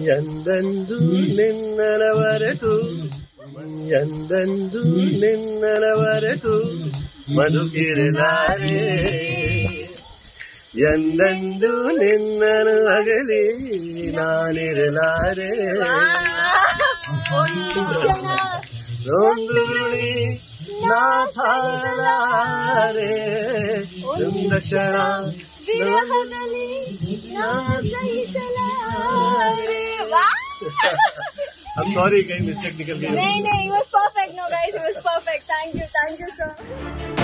ಎಂದೆಂದು ನಿನ್ನನವರೆತು ಎಂದೆಂದು ನಿನ್ನನವರೆತು ಬದುಕಿರಲಾರೆ ಎಂದೆಂದು ನಿನ್ನನು ಅಗಲಿ ನಾನಿರಲಾರೆ ಒಂದು ಕ್ಷಣ ಒಂದು ನುಡಿ ನಾ ತಾಳಲಾರೆ ಒಂದು ಕ್ಷಣ ವಿರಹದಲ್ಲಿ ನಾ ಸಹಿಸಲಾರೆ I'm sorry guys, this technical game. नहीं नहीं it was perfect no guys it was perfect thank you thank you sir